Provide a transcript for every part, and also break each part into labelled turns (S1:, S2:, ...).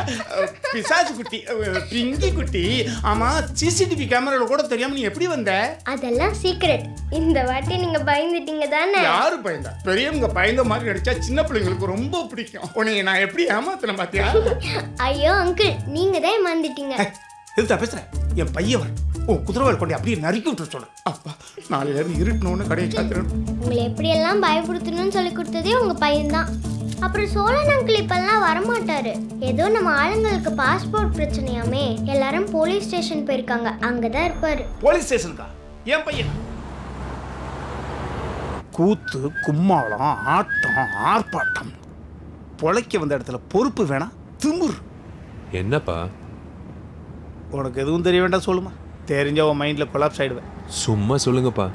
S1: பிசாசு குட்டி அஹ், பிங்கி குட்டி ஆமா சிசிடிவி கேமரால கூட தெரியாம நீ எப்படி வந்த
S2: அதெல்லாம் சீக்ரெட் இந்த வாட்டி நீங்க பயந்துட்டீங்க தானே
S1: யாரு பயந்தா பெரியவங்க பயந்த மாதிரி நடிச்சா சின்ன பிள்ளைங்களுக்கு ரொம்ப பிடிக்கும் உன்னை நான் எப்படி ஏமாத்தின பாத்தியா
S2: ஐயோ அங்கிள் நீங்க தான் ஏமாந்துட்டீங்க
S1: எதுத்தா பேசுற என் பையன் வர ஓ குதிரவாள் கொண்டு அப்படியே நறுக்கி விட்டு சொல்ல அப்பா நாளையில இருந்து இருட்டணும்னு கடையை சாத்திரணும்
S2: உங்களை எப்படியெல்லாம் பயப்படுத்தணும்னு சொல்லி கொடுத்ததே உங்க பையன்தான் அப்புறம் சோழன் அங்கிள் இப்பெல்லாம் வரமாட்டாரு ஏதோ நம்ம ஆளுங்களுக்கு பாஸ்போர்ட் பிரச்சனையாமே எல்லாரும் போலீஸ் ஸ்டேஷன் போயிருக்காங்க அங்கதான் இருப்பாரு
S1: போலீஸ் ஸ்டேஷனுக்கா என் பையன் கூத்து கும்மாளம் ஆட்டம் ஆர்ப்பாட்டம் பொழைக்க வந்த இடத்துல பொறுப்பு வேணாம் திமிர்
S3: என்னப்பா
S1: உனக்கு எதுவும் தெரிய வேண்டாம் சொல்லுமா தெரிஞ்ச உன் மைண்டில் கொலாப்ஸ் ஆயிடுவேன்
S3: சும்மா சொல்லுங்கப்பா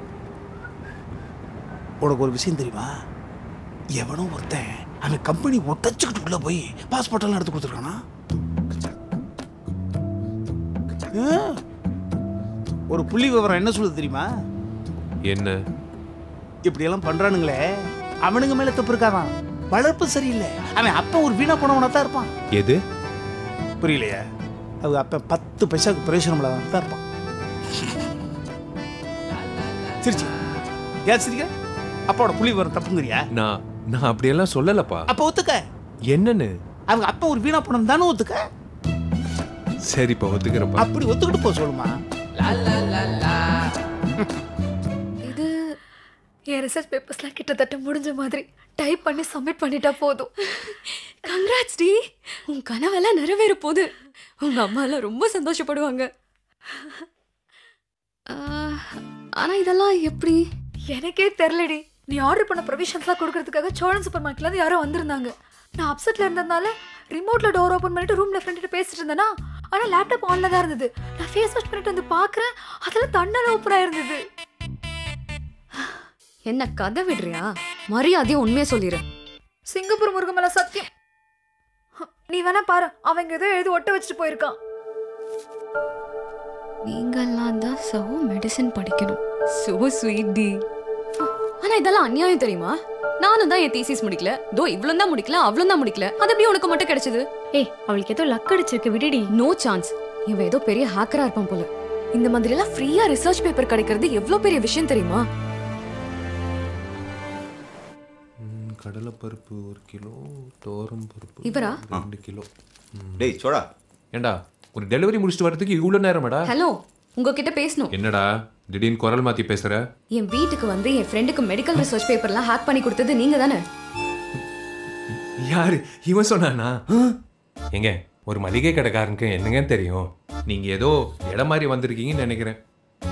S1: உனக்கு ஒரு விஷயம் தெரியுமா எவனோ ஒருத்தன் அவன் கம்பெனி ஒட்டச்சுக்கிட்டு உள்ள போய் பாஸ்போர்ட் எல்லாம் எடுத்து கொடுத்துருக்கானா ஆ. ஒரு புள்ளி விவரம் என்ன சொல்லுது தெரியுமா
S3: என்ன
S1: இப்படியெல்லாம் பண்றானுங்களே அவனுங்க மேல தப்பு இருக்காதான் வளர்ப்பு சரியில்லை அவன் அப்ப ஒரு வீணா போனவனா தான் இருப்பான்
S3: எது
S1: புரியலையா அது அப்ப பத்து பைசாக்கு பிரயோஜனம் இல்லாத தான் இருப்பான் சிரிச்சு ஏன் சிரிக்கிற அப்பாவோட புள்ளி விவரம் தப்புங்கிறியா
S3: நான் நான் அப்படியெல்லாம் சொல்லலப்பா
S1: அப்ப ஒத்துக்க
S3: என்னன்னு
S1: அவங்க அப்பா ஒரு வீணா பணம் தானே ஒத்துக்க
S3: சரிப்பா ஒத்துக்கிறப்பா
S1: அப்படி ஒத்துக்கிட்டு போ சொல்லுமா
S4: இது என் ரிசர்ச் பேப்பர்ஸ்லாம் கிட்டத்தட்ட முடிஞ்ச மாதிரி டைப் பண்ணி சப்மிட் பண்ணிட்டா போதும்
S5: கங்க்ராட்ஸ் டி உன் கனவெல்லாம் நிறைவேற போகுது உங்க அம்மா எல்லாம் ரொம்ப சந்தோஷப்படுவாங்க ஆஹ், ஆனா இதெல்லாம் எப்படி
S4: எனக்கே தெரிலடி நீ ஆர்டர் பண்ண ப்ரொவிஷன்ஸ்லாம் கொடுக்கறதுக்காக சோழன் சூப்பர் மார்க்கெட்ல யாரோ வந்திருந்தாங்க நான் அப்செட்ல இருந்ததுனால ரிமோட்ல டோர் ஓபன் பண்ணிட்டு ரூம்ல ஃப்ரெண்ட் கிட்ட பேசிட்டு இருந்தேனா ஆனா லேப்டாப் ஆன்ல தான் இருந்தது நான் ஃபேஸ் வாஷ் பண்ணிட்டு வந்து பார்க்கறேன் அதெல்லாம் தன்னால ஓப்பனா இருந்தது
S5: என்ன கதை விடுறியா மரியாதையா உண்மையா சொல்லிடு
S4: சிங்கப்பூர் முருகன் மேல சத்தியம் நீ வேணா பாரு அவங்க ஏதோ எழுதி ஒட்ட வச்சுட்டு போயிருக்கான்
S5: நீங்கெல்லாம் தான் சோ மெடிசன் படிக்கணும் சோ ஸ்வீட் டி ஆனா இதெல்லாம் அநியாயம் தெரியுமா நானும் தான் என் தீசிஸ் முடிக்கல தோ இவ்வளவு தான் முடிக்கல அவ்வளவு தான் முடிக்கல அது எப்படி உனக்கு மட்டும் கிடைச்சது
S6: ஏய் அவளுக்கு ஏதோ லக் அடிச்சிருக்கு விடுடி
S5: நோ சான்ஸ் இவன் ஏதோ பெரிய ஹேக்கரா இருப்பான் போல இந்த மாதிரி எல்லாம் ஃப்ரீயா ரிசர்ச் பேப்பர் கிடைக்கிறது எவ்வளவு பெரிய விஷயம் தெரியுமா
S3: ம், கடலைப்பருப்பு ஒரு கிலோ தோரம் பருப்பு
S5: இவரா?
S3: ரெண்டு கிலோ
S7: டேய் சோழா
S3: ஏண்டா ஒரு டெலிவரி முடிச்சுட்டு வரதுக்கு இவ்வளோ நேரமாடா
S5: ஹலோ உங்ககிட்ட பேசணும்
S3: என்னடா திடீர்னு குரல் மாத்தி பேசுற
S5: என் வீட்டுக்கு வந்து என் ஃப்ரெண்டுக்கு மெடிக்கல் ரிசர்ச் பேப்பர்லாம் ஹேக் பண்ணி கொடுத்தது நீங்க தானே
S3: யாரு இவன் சொன்னானா எங்க ஒரு மளிகை கடைக்காரனுக்கு என்னங்க தெரியும் நீங்க ஏதோ இடம் மாதிரி வந்திருக்கீங்கன்னு நினைக்கிறேன்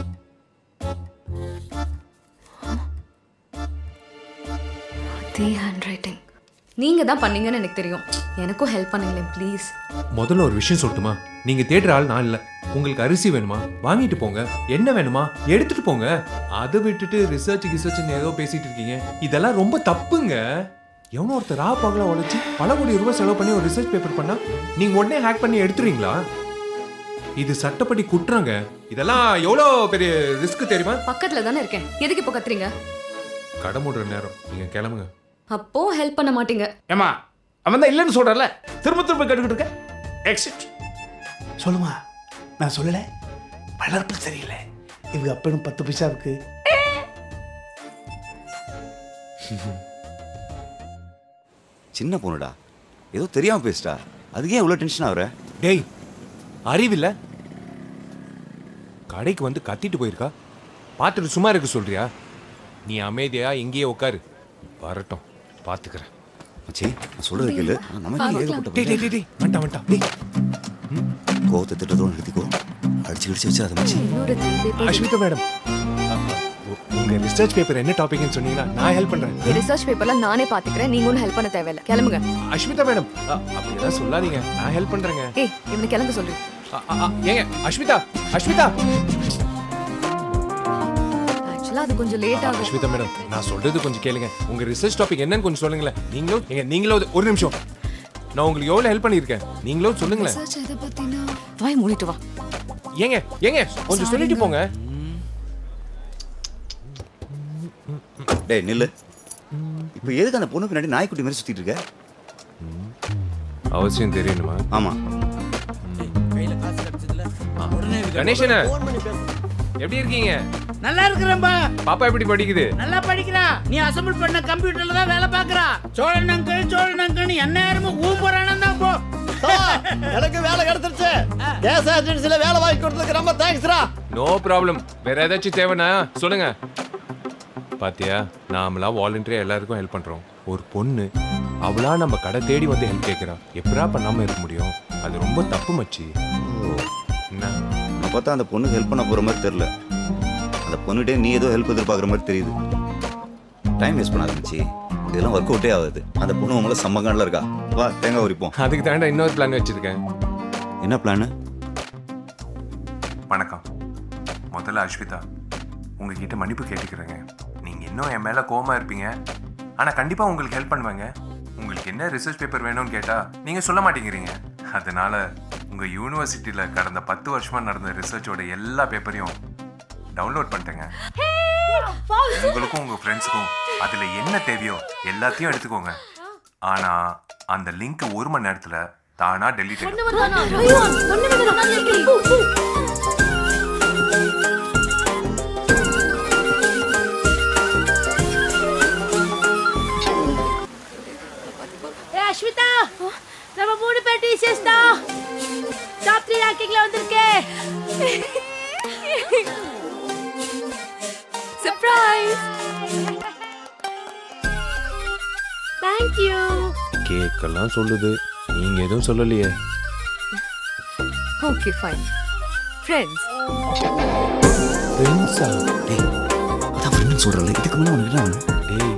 S5: அதே ஹேண்ட் ரைட்டிங் நீங்க தான் பண்ணீங்கன்னு எனக்கு தெரியும் எனக்கும் ஹெல்ப் பண்ணுங்களேன் ப்ளீஸ்
S3: முதல்ல ஒரு விஷயம் சொல்லட்டுமா நீங்க தேடுற ஆள் நான் இல்ல உங்களுக்கு அரிசி வேணுமா வாங்கிட்டு போங்க என்ன வேணுமா எடுத்துட்டு போங்க அதை விட்டுட்டு ரிசர்ச் கிசர்ச்னு ஏதோ பேசிட்டு இருக்கீங்க இதெல்லாம் ரொம்ப தப்புங்க எவனோ ஒருத்தர் ரா பகலா உழைச்சி பல கோடி ரூபாய் செலவு பண்ணி ஒரு ரிசர்ச் பேப்பர் பண்ணா நீங்க உடனே ஹேக் பண்ணி எடுத்துறீங்களா இது சட்டப்படி குற்றங்க இதெல்லாம் எவ்வளோ பெரிய ரிஸ்க் தெரியுமா
S5: பக்கத்துல தானே இருக்கேன் எதுக்கு இப்போ கத்துறீங்க
S3: கடை மூடுற நேரம் நீங்க கிளம்புங்க
S5: அப்போ ஹெல்ப் பண்ண மாட்டீங்க
S1: ஏமா அவன் தான் இல்லைன்னு சொல்றல திரும்ப திரும்ப கேட்டுக்கிட்டு இருக்க எக்ஸிட் சொல்லுமா நான் சொல்லல வளர்ப்பு சரியில்லை இவங்க அப்பனும் பத்து பைசாவுக்கு
S7: சின்ன பொண்ணுடா ஏதோ தெரியாம பேசிட்டா அதுக்கே இவ்வளோ டென்ஷன் ஆகுற
S3: டேய் அறிவில்ல கடைக்கு வந்து கத்திட்டு போயிருக்கா பார்த்துட்டு சும்மா இருக்க சொல்றியா நீ அமைதியா இங்கேயே உட்காரு வரட்டும் பார்த்துக்கிறேன்
S7: மச்சி நான் சொல்றது கேளு ஆனா நமக்கு ஏகப்பட்ட
S3: டேய் டேய் டேய், டேய் வந்துட்டான் வந்துட்டான் டேய்
S7: கோவத்தை திட்டத்தோடு நிறுத்திக்கோ அடிச்சு அடிச்சு வச்சு அதை மச்சி
S5: இன்னொரு த்ரீ பேப்பர்
S3: அஸ்மிதா மேடம் உங்க ரிசர்ச் பேப்பர் என்ன டாபிக்னு சொன்னீங்கன்னா நான் ஹெல்ப் பண்றேன்
S5: ரிசர்ச் பேப்பர்லாம் நானே பாத்துக்கிறேன் நீங்க ஒன்றும் ஹெல்ப் பண்ண தேவையில்ல கிளம்புங்க
S3: அஸ்மிதா மேடம் அப்படியெல்லாம் சொல்லாதீங்க நான் ஹெல்ப் பண்றேங்க
S5: ஏய் இவனை கிளம்ப சொல்லு
S3: அ, அ, அ, ஏங்க அஸ்மிதா அஸ்மிதா
S5: ஆக்சுவலா அது கொஞ்சம் லேட் ஆகும்
S3: அஸ்மிதா மேடம் நான் சொல்றது கொஞ்சம் கேளுங்க உங்க ரிசர்ச் டாபிக் என்னன்னு கொஞ்சம் சொல்லுங்களேன் நீங்களும் ஏங்க நீங்களும் ஒரு- ஒரு நிமிஷம் நான் உங்களுக்கு எவ்வளவு ஹெல்ப் பண்ணியிருக்கேன் நீங்களும் சொல்லுங்களேன்
S4: ரிசர்ச் எதை பத்தினா
S5: வாய் மூடிட்டு வா
S3: ஏங்க ஏங்க கொஞ்சம் சொல்லிட்டு போங்க
S7: டேய் நில்லு இப்போ எதுக்கு அந்த பொண்ணு பின்னாடி நாய்க்குட்டி மாதிரி சுத்திட்டு இருக்க
S3: அவசியம் தெரியணுமா
S7: ஆமாம்
S3: கணேசன எப்படி இருக்கீங்க
S8: நல்லா இருக்கிறேன்பா
S3: பாப்பா எப்படி படிக்குது
S8: நல்லா படிக்கிறா நீ அசம்பிள் பண்ண கம்ப்யூட்டர்ல தான் வேலை பாக்குறா சோழன் அங்கிள் சோழன் அங்கிள் என்ன நேரமும் ஊம்புறானா தான் போ
S9: எனக்கு வேலை கிடைச்சிருச்சு கேஸ் ஏஜென்சில வேலை வாங்கி கொடுத்ததுக்கு ரொம்ப தேங்க்ஸ்ரா
S3: நோ ப்ராப்ளம் வேற ஏதாச்சும் தேவைன்னா சொல்லுங்க பாத்தியா நாமளா வாலண்டியரா எல்லாருக்கும் ஹெல்ப் பண்றோம் ஒரு பொண்ணு அவளா நம்ம கடை தேடி வந்து ஹெல்ப் கேட்கறா எப்படா பண்ணாம இருக்க முடியும் அது ரொம்ப தப்பு மச்சி என்ன
S7: நான் பார்த்தா அந்த பொண்ணுக்கு ஹெல்ப் பண்ண போகிற மாதிரி தெரில அந்த பொண்ணுகிட்டே நீ ஏதோ ஹெல்ப் எதிர்பார்க்குற மாதிரி தெரியுது டைம் வேஸ்ட் பண்ணாத மச்சி இதெல்லாம் ஒர்க் அவுட்டே ஆகுது அந்த பொண்ணு உங்களை சம்மகாண்டில் இருக்கா வா தேங்காய் உரிப்போம்
S3: அதுக்கு தாண்டா இன்னொரு பிளான் வச்சிருக்கேன்
S7: என்ன பிளானு
S3: வணக்கம் முதல்ல அஸ்விதா உங்ககிட்ட மன்னிப்பு கேட்டுக்கிறேங்க நீங்க இன்னும் என் மேல கோவமா இருப்பீங்க ஆனா கண்டிப்பா உங்களுக்கு ஹெல்ப் பண்ணுவேங்க உங்களுக்கு என்ன ரிசர்ச் பேப்பர் வேணும்னு கேட்டா நீங்க சொல்ல மாட்டேங்கிறீங்க அதனால உங்க யூனிவர்சிட்டியில கடந்த பத்து வருஷமா நடந்த ரிசர்ச்சோட எல்லா பேப்பரையும் டவுன்லோட் பண்ணிட்டேங்க உங்களுக்கும் உங்க ஃப்ரெண்ட்ஸுக்கும் அதுல என்ன தேவையோ எல்லாத்தையும் எடுத்துக்கோங்க ஆனா அந்த லிங்க் ஒரு மணி நேரத்துல தானா டெலிட்
S8: ஏ அஸ்விதா நம்ம மூணு பேர் டீச்சர்ஸ் தான் டாப் த்ரீ ரேங்கிங்ல வந்திருக்கே
S5: சர்ப்ரைஸ்
S8: தேங்க் யூ
S3: கேக்கெல்லாம் சொல்லுது நீங்க எதுவும் சொல்லலையே
S5: ஓகே ஃபைன் ஃப்ரெண்ட்ஸ்
S3: ஃப்ரெண்ட்ஸா
S7: டேய் அதான் ஃப்ரெண்டு சொல்கிறல இதுக்கு முன்னே உனக்கு என்ன வேணும்?
S3: டேய்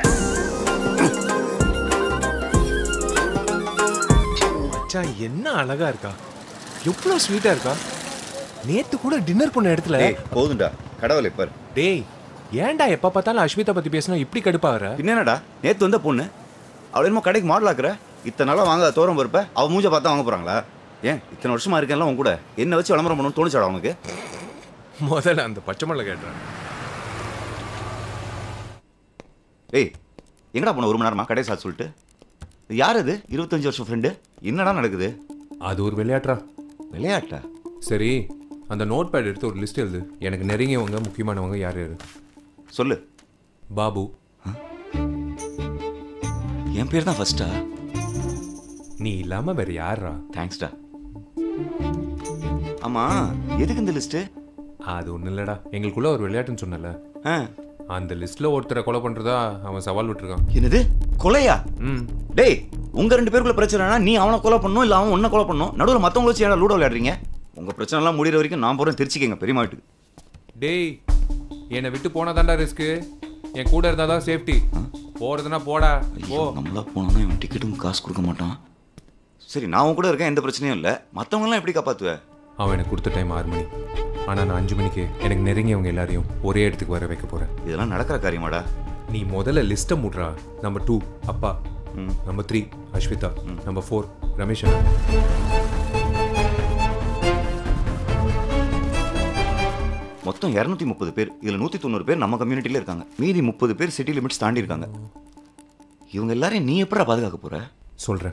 S3: மச்சான் என்ன அழகா இருக்கா எவ்வளவு ஸ்வீட்டா இருக்கா நேத்து கூட டின்னர் பண்ண இடத்துல
S7: டேய் போதும்டா கடவுளை பாரு
S3: டேய் ஏன்டா எப்ப பார்த்தாலும் அஸ்விதா பத்தி பேசினா இப்படி கடுப்பாகிற
S7: பின்ன என்னடா நேத்து வந்த பொண்ணு அவள் என்னமோ கடைக்கு மாடல் ஆக்குற இத்தனை நாளாக வாங்க தோரம் பொறுப்ப அவ மூஞ்ச பார்த்தா வாங்க போறாங்களா ஏன் இத்தனை வருஷமா இருக்கேன்ல உன் கூட என்ன வச்சு விளம்பரம் பண்ணணும்னு தோணுச்சாடா உனக்கு
S3: முதல்ல அந்த பச்சை மல்ல கேட்டேன்
S7: டேய் எங்கடா போன ஒரு மணி நேரமா கடை சார் சொல்லிட்டு இது யார் அது இருபத்தஞ்சு வருஷம் ஃப்ரெண்டு என்னடா நடக்குது
S3: அது ஒரு விளையாட்டுறா
S7: விளையாட்டா
S3: சரி அந்த நோட் பேட் எடுத்து ஒரு லிஸ்ட் எழுது எனக்கு நெருங்கியவங்க முக்கியமானவங்க யார் யாரு
S7: சொல்லு
S3: பாபு
S7: என் பேர் தான் ஃபர்ஸ்டா
S3: நீ இல்லாம வேற யாரா
S7: தேங்க்ஸ்டா ஆமா எதுக்கு இந்த லிஸ்ட்டு
S3: அது ஒன்றும் இல்லடா எங்களுக்குள்ள ஒரு விளையாட்டுன்னு சொன்னல
S7: ஆ
S3: அந்த லிஸ்ட்ல ஒருத்தரை கொலை பண்றதா அவன் சவால் விட்டுருக்கான்
S7: என்னது கொலையா
S3: ம்
S7: டேய் உங்க ரெண்டு பேருக்குள்ள பிரச்சனைனா நீ அவனை கொலை பண்ணணும் இல்ல அவன் உன்னை கொலை பண்ணணும் நடுவில் மத்தவங்கள வச்சு ஏன்டா லூடோ விளையாடுறீங்க உங்க பிரச்சனை எல்லாம் முடியிற வரைக்கும் நான் போறேன் திருச்சிக்கங்க பெரியம்மா வீட்டுக்கு
S3: டேய் என்னை விட்டு போனாதான்டா ரிஸ்க்கு என் கூட இருந்தாதான் சேஃப்டி போறதுன்னா போடா
S7: ஐயோ நம்மளா போனோம்னா இவன் டிக்கெட்டும் காசு கொடுக்க மாட்டான் சரி நான் உன் கூட இருக்கேன் எந்த பிரச்சனையும் இல்லை மற்றவங்களாம் எப்படி காப்பாத்துவ
S3: அவன் எனக்கு கொடுத்த டைம் ஆறு மணி ஆனா நான் அஞ்சு மணிக்கு எனக்கு நெருங்கியவங்க எல்லாரையும் ஒரே இடத்துக்கு வர வைக்க போறேன்
S7: இதெல்லாம் நடக்கிற காரியமாடா
S3: நீ முதல்ல லிஸ்ட்டை மூடுறா நம்பர் டூ அப்பா number three Aswitha number four Ramesh அண்ணா.
S7: மொத்தம் இரநூத்தி முப்பது பேர் இதில் நூற்றி தொண்ணூறு பேர் நம்ம கம்யூனிட்டியில் இருக்காங்க மீதி முப்பது பேர் சிட்டி லிமிட்ஸ் தாண்டி இருக்காங்க இவங்க எல்லாரையும் நீ எப்படா பாதுகாக்க போற
S3: சொல்றேன்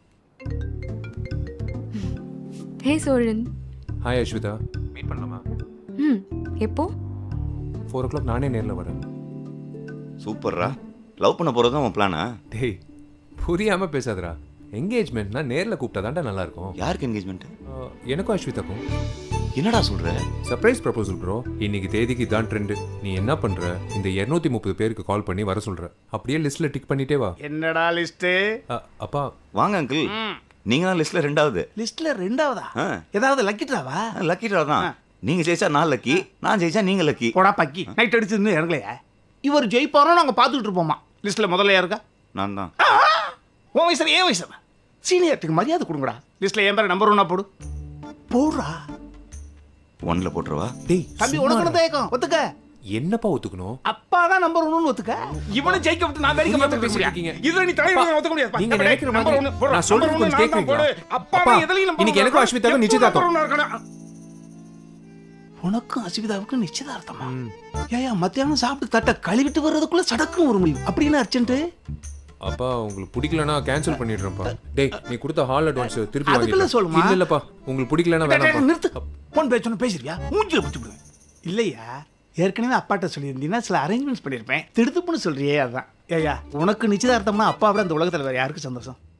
S5: hey Cholan
S3: hi Aswitha meet பண்ணலாமா
S5: ம் எப்போ
S3: ஃபோர் ஓ கிளாக் நானே நேரில் வரேன்
S7: சூப்பர்ரா லவ் பண்ண போகிறது தான் உன் பிளானா
S3: டேய் புரியாம பேசாதடா என்கேஜ்மெண்ட்னா நேரில் கூப்பிட்டா தான்டா நல்லா இருக்கும்
S7: யாருக்கு என்கேஜ்மெண்ட்
S3: ஆஹ், எனக்கும் அஸ்விதாக்கும்
S7: என்னடா சொல்ற
S3: சர்ப்ரைஸ் ப்ரப்போசல் ப்ரோ இன்னைக்கு தேதிக்கு தான் ட்ரெண்டு நீ என்ன பண்ற இந்த 230 முப்பது பேருக்கு கால் பண்ணி வர சொல்ற அப்படியே லிஸ்ட்ல டிக் பண்ணிட்டே வா
S1: என்னடா லிஸ்ட்டு
S3: அ- அப்பா
S7: வாங்க அங்கிள் நீங்க தான் லிஸ்ட்ல ரெண்டாவது
S1: லிஸ்ட்ல ரெண்டாவதா
S7: ஆ.
S1: ஏதாவது லக்கிட்டாவா
S7: லக்கி ட்ரா தான் நீங்க ஜெயிச்சா நான் லக்கி நான் ஜெயிச்சா நீங்க லக்கி
S1: போடா பக்கி நைட் அடிச்சதுன்னு இறங்கலையா இவர் ஜெயிப்பாரோ நாங்கள் பார்த்துக்கிட்டு இருப்போமா லிஸ்ட்ல முதல்ல யாருக்கா
S7: நான் தான்
S1: உன் வயசுல ஏன் வயசு சீனியர்ட்டுக்கு மரியாதை கொடுங்கடா லிஸ்ட்ல என் பேர் நம்பர் ஒன்னா போடு போடுறா
S7: ஒன்ல போட்டுருவா
S3: டேய்
S1: தம்பி உனக்கு என்ன தயக்கம் ஒத்துக்க
S3: என்னப்பா ஒத்துக்கணும்
S1: அப்பா தான் நம்பர் ஒன்னு ஒத்துக்க இவனும் ஜெயிக்க விட்டு நான் வேடிக்கை பார்த்துட்டு
S3: பேசிட்டு
S1: இருக்கீங்க
S3: இருக்கீங்க.
S1: இதுல நீ தலைவர் ஒத்துக்க முடியாது
S3: நீங்க நினைக்கிற மாதிரி நான் சொல்றது கொஞ்சம் கேக்குறீங்களா?
S1: அப்பா
S3: அப்பா,
S1: எதுலயும் number
S3: இன்னைக்கு
S1: one
S3: எனக்கும்
S1: இருக்கணும்.
S3: அஸ்மிதாவுக்கும்
S1: எப்பவும்
S3: நிச்சயதார்த்தம்.
S1: number one இருக்கணும். உனக்கும் அஸ்மிதாவுக்கும் நிச்சயதார்த்தமா ஏயா மத்தியானம் சாப்பிட்டு தட்டை கழுவிட்டு வர்றதுக்குள்ள சடக்குன்னு ஒரு முடியும் அப்படின்னு அர்ஜென்ட்
S3: அப்பா உங்களுக்கு பிடிக்கலனா கேன்சல் பண்ணிடுறேன்ப்பா டேய் நீ கொடுத்த ஹால் அட்வான்ஸ் திருப்பி
S1: அதுக்குள்ள
S3: வாங்கிட்டு
S1: சொல்லுமா?
S3: இல்ல இல்லப்பா உங்களுக்கு பிடிக்கலனா
S1: டேய், டேய்,
S3: வேணாம்ப்பா
S1: நிறுத்து போன் பேசணும் பேசுறியா மூஞ்சில பிடிச்சி விடுவேன் இல்லையா ஏற்கனவே அப்பாட்ட சொல்லியிருந்தீங்கன்னா சில அரேஞ்ச்மெண்ட்ஸ் பண்ணியிருப்பேன் திடுத்துப்புன்னு சொல்றியே அதான் ஏய்யா உனக்கு நிச்சயதார்த்தம்னா அப்பா விட அந்த உலகத்தில் வேற யாருக்கு சந்தோஷம்